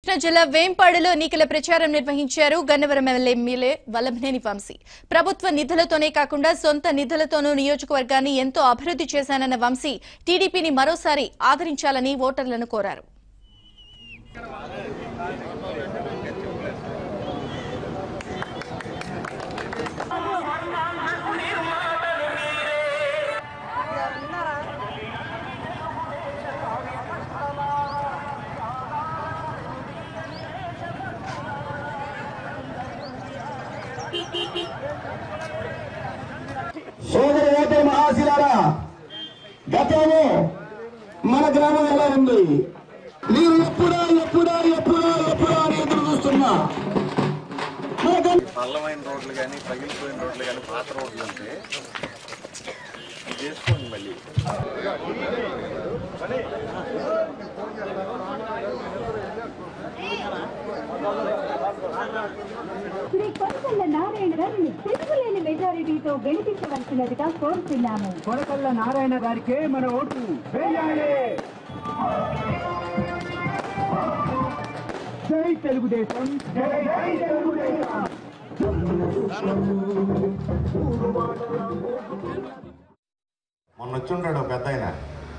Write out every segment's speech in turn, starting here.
కృష్ణా జిల్లా వేంపాడులో ఎన్నికల ప్రచారం నిర్వహించారు గన్నవరం ఎమ్మెల్యే వల్లభనేని వంశీ ప్రభుత్వ నిధులతోనే కాకుండా సొంత నిధులతోనూ నియోజకవర్గాన్ని ఎంతో అభివృద్ధి చేశానన్న వంశీ టీడీపీని మరోసారి ఆదరించాలని ఓటర్లను కోరారు సోదర ఓటర్ మహాశిలారా గతంలో మన గ్రామం ఎలా ఉంది మీరు ఎప్పుడా ఎప్పుడా ఎప్పుడా ఎప్పుడా అని ఎదురు చూస్తున్నా మన గం- పల్లమైన రోడ్లు కానీ పగిలిపోయిన రోడ్లు కానీ పాత రోడ్లు ఉంటే ఇది చేసుకోండి మళ్ళీ శ్రీ కొనకల్ల నారాయణ గారిని తిరుగులేని మెజారిటీతో గెలిపించవలసినదిగా కోరుతున్నాము కొనకల్ల నారాయణ గారికే మన ఓటు వేయాలి జై తెలుగుదేశం జై జై తెలుగుదేశం మొన్న వచ్చి ఉంటాడు ఒక పెద్ద ఆయన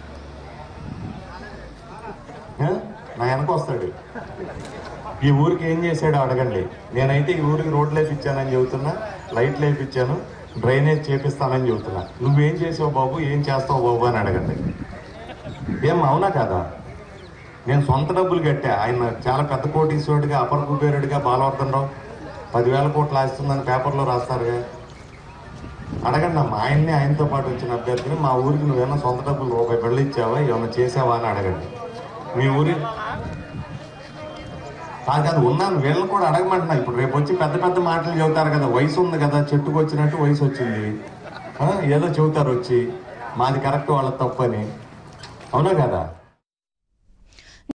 ఏ? నా వెనక వస్తాడు ఈ ఊరికి ఏం చేశాడో అడగండి నేనైతే ఈ ఊరికి రోడ్లు వేపించానని చెబుతున్నా లైట్లు వేపించాను డ్రైనేజ్ చేపిస్తానని చెబుతున్నా నువ్వేం చేసావు బాబు ఏం చేస్తావు బాబు అని అడగండి ఏం అవునా కదా నేను సొంత డబ్బులు కట్టా ఆయన చాలా పెద్ద కోటీశ్వరుడిగా అపర కుబేరుడిగా బాలవర్ధన్ రావు పదివేల కోట్లు ఆస్తుందని పేపర్లో రాస్తారుగా అడగండి అమ్మా ఆయన్ని ఆయనతో పాటు వచ్చిన అభ్యర్థిని మా ఊరికి నువ్వేమన్నా సొంత డబ్బులు రూపాయి బిళ్ళ ఇచ్చావా ఏమన్నా చేసావా అని అడగండి మీ ఊరి కాదు కాదు ఉన్నాను వీళ్ళని కూడా అడగమంటున్నా ఇప్పుడు రేపు వచ్చి పెద్ద పెద్ద మాటలు చెబుతారు కదా వయసు ఉంది కదా చెట్టుకు వచ్చినట్టు వయసు వచ్చింది ఆ, ఏదో చెబుతారు వచ్చి మాది కరెక్ట్ వాళ్ళ తప్పని అవునా కదా